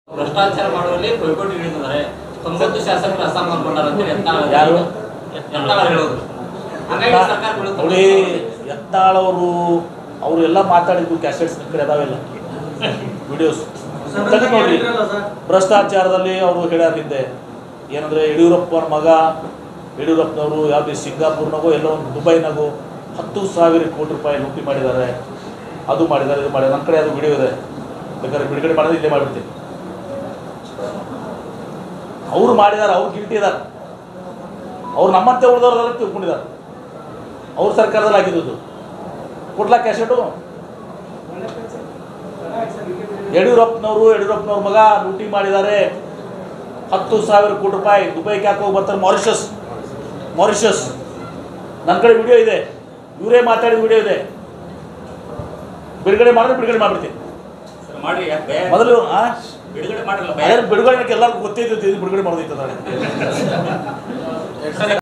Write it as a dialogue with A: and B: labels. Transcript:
A: ಭ್ರಷ್ಟಾಚಾರ ಮಾಡುವಲ್ಲಿ ಪೈಪೋಟಿ ಹಿಡಿದಿದ್ದಾರೆ ತೊಂಬತ್ತು ಶಾಸಕರು ಅಸ್ಸಾಂ ಅನ್ಕೊಂಡಾರ ಅಂತ ಯತ್ನಾಳ್
B: ಯಾರು?
A: ಯತ್ನಾಳ್ ಹೇಳೋದು ಹಂಗಾಗಿ ಸರ್ಕಾರ ಬೀಳುತ್ತೆ
B: ನೋಡಿ ಯತ್ನಾಳವರು ಅವರು ಎಲ್ಲ ಮಾತಾಡಿದ್ದು ಕ್ಯಾಸೆಟ್ಸ್ ನಿಮ್ಮ ಕಡೆ ಅದಾವೆಲ್ಲ ವಿಡಿಯೋಸ್ ತೆಗೆದು ನೋಡ್ರಿ ಭ್ರಷ್ಟಾಚಾರದಲ್ಲಿ ಅವರು ಹೇಳ್ಯಾರ ಹಿಂದೆ ಏನಂದ್ರೆ ಯಡಿಯೂರಪ್ಪನ ಮಗ ಯಡಿಯೂರಪ್ಪನವರು ಯಾವುದೇ ಸಿಂಗಾಪುರ್ನಾಗೋ ಎಲ್ಲೋ ಒಂದು ದುಬೈನಾಗೋ ಹತ್ತು ಸಾವಿರ ಕೋಟಿ ರೂಪಾಯಿ ಲೂಟಿ ಮಾಡಿದ್ದಾರೆ ಅದು ಮಾಡಿದ್ದಾರೆ ಇದು ಮಾಡಿದ್ದಾರೆ ನನ್ನ ಕಡೆ ಅದು ವಿಡಿಯೋ ಇದೆ ಬೇಕಾದ್ರೆ ಬಿಡುಗಡೆ ಮಾಡಿದ್ರೆ ಇಲ್ಲೇ ಮಾಡಿಬಿಡ್ತೀನಿ ಅವ್ರು ಮಾಡಿದ್ದಾರೆ ಅವ್ರು ಗಿಲ್ಟಿ ಇದ್ದಾರೆ ಅವ್ರು ನಮ್ಮಂತೆ ಉಳಿದವ್ರದೆಲ್ಲ ತಿಳ್ಕೊಂಡಿದ್ದಾರೆ ಅವ್ರ ಸರ್ಕಾರದಲ್ಲಿ ಆಗಿದ್ದು ಕೊಡ್ಲಾ ಕ್ಯಾಸೆಟು ಯಡಿಯೂರಪ್ಪನವರು ಯಡಿಯೂರಪ್ಪನವ್ರ ಮಗ ಲೂಟಿ ಮಾಡಿದ್ದಾರೆ ಹತ್ತು ಸಾವಿರ ಕೋಟಿ ರೂಪಾಯಿ ದುಬೈಗೆ ಯಾಕೆ ಹೋಗಿ ಬರ್ತಾರೆ ಮಾರಿಷಸ್ ಮಾರಿಷಸ್ ನನ್ನ ಕಡೆ ವಿಡಿಯೋ ಇದೆ ಇವರೇ ಮಾತಾಡಿದ ವಿಡಿಯೋ ಇದೆ ಬಿಡುಗಡೆ ಮಾಡಿದ್ರೆ ಬಿಡುಗಡೆ ಮಾಡ್ಬಿಡ್ತೀನಿ
A: ಸರ್, ಮಾಡ್ರಿ ಯಾಕೆ ಭಯ?
B: ಮೊದಲು ಆ
A: ಬಿಡುಗಡೆ ಮಾಡಿರಲ್ಲ ಭಯ
B: ಅದೇ ಬಿಡುಗಡೆ ಎಲ್ಲರಿಗೂ ಗೊತ್ತಿದ್ದು ಬಿಡುಗಡೆ ಮಾಡೋದೈತೆ